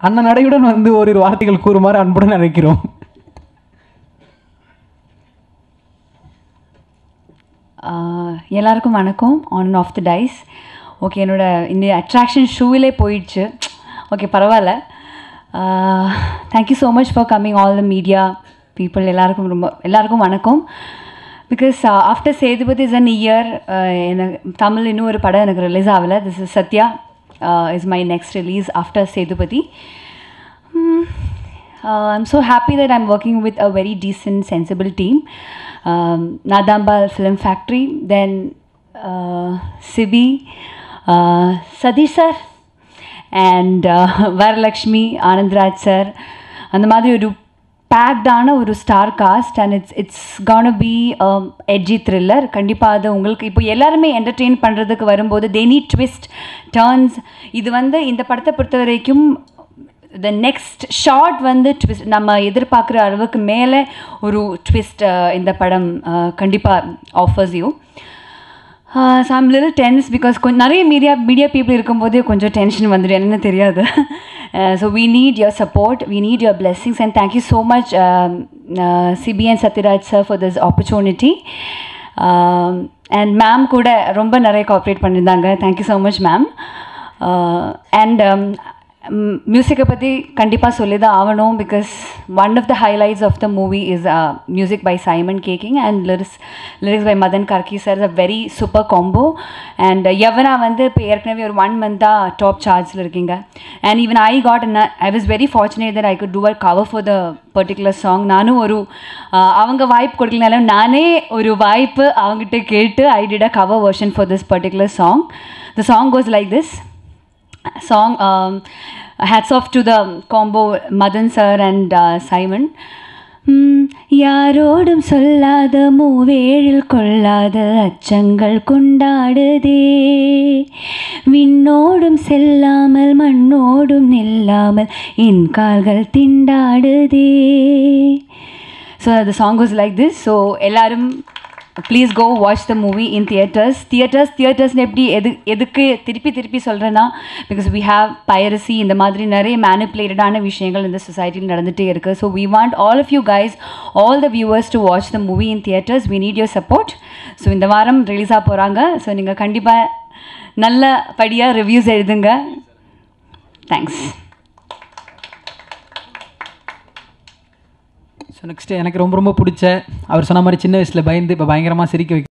அண்ணன் நடையுடன் வந்து ஓரிரு வார்த்தைகள் கூறுமாறு அன்புடன் அழைக்கிறோம் ஆஹ் எல்லாருக்கும் வணக்கம் on and off the dais okay என்னோட இந்த அட்ராக்ஷன் ஷூவிலே போயிடுச்சு ஓகே பரவாயில்ல thank you so much for coming all the media people எல்லாருக்கும் ரொம்ப எல்லாருக்கும் வணக்கம் because after Sethupathi is an year எனக்கு தமிழ் இன்னும் ஒரு படம் எனக்கு ரிலீஸ் ஆகலை this is Sathya is my next release after Sethupathi Hmm. Uh, I'm so happy that I'm working with a very decent, sensible team. Um, Nadambal Film Factory, then uh, Sibi, uh, Sadish sir, and uh, Varalakshmi, Anandraj sir. அந்த மாதிரி ஒரு பேக்டான ஒரு star cast and it's it's can be edgy thriller கண்டிப்பாக அது உங்களுக்கு இப்போ எல்லாருமே என்டர்டெயின் பண்ணுறதுக்கு வரும்போது தே நீட் ட்விஸ்ட் டேர்ன்ஸ் இது வந்து இந்த படத்தை பொறுத்த வரைக்கும் த நெக்ஸ்ட் ஷார்ட் வந்து ட்விஸ்ட் நம்ம எதிர்பார்க்குற அளவுக்கு மேலே ஒரு ட்விஸ்ட் இந்த படம் கண்டிப்பாக offers you so I'm little tense because கொஞ்சம் நிறைய மீடியா மீடியா பீப்புள் இருக்கும்போது கொஞ்சம் டென்ஷன் வந்துடும் என்னன்னு தெரியாது so we need your support we need your blessings and thank you so much CBN Sathyaraj sir for this opportunity and ma'am கூட ரொம்ப நிறைய கோஆப்ரேட் பண்ணியிருந்தாங்க thank you so much ma'am and மியூசிக்கை பற்றி கண்டிப்பாக சொல்லி தான் ஆகணும் because one of the highlights of the movie is music by Simon K King and lyrics lyrics by Madhan Karky sir a very super combo and யவனா வந்து இப்போ ஏற்கனவே ஒரு ஒன் மந்த்தாக டாப் சார்ஜில் இருக்கீங்க and even I got an I was very fortunate that I could do a cover for the particular song நானும் ஒரு அவங்க வாய்ப்பு கொடுக்கலனாலும் நானே ஒரு வாய்ப்பு அவங்ககிட்ட கேட்டு I did a cover version for this particular song the song goes like this song um, hats off to the combo madan sir and uh, simon ம், யாரோடும் சொல்லாத மூவேழில் கொள்ளாத அச்சங்கள் கொண்டாடுதே விண்ணோடும் செல்லாமல் மண்ணோடும் நில்லாமல் என் கால்கள் திண்டாடுதே so the song goes like this so எல்லாரும் please go watch the movie in theatres theatres தியேட்டர்ஸ்னு எப்படி எது எதுக்கு திருப்பி திருப்பி சொல்கிறேன்னா பிகாஸ் வி ஹாவ் பைரசி இந்த மாதிரி நிறைய மேனிப்புலேட்டடான விஷயங்கள் இந்த சொசைட்டியில் நடந்துகிட்டே இருக்குது so we want all of you guys all the viewers to watch the movie in theatres we need your support so இந்த வாரம் ரிலீஸ் ஆக போகிறாங்க ஸோ நீங்கள் கண்டிப்பாக நல்ல படியாக ரிவ்யூஸ் எழுதுங்க தேங்க்ஸ் ஸோ நெக்ஸ்ட் எனக்கு ரொம்ப ரொம்ப பிடிச்ச அவர் சொன்ன மாதிரி சின்ன வயசில் பயந்து இப்போ பயங்கரமாக சிரிக்க வைக்க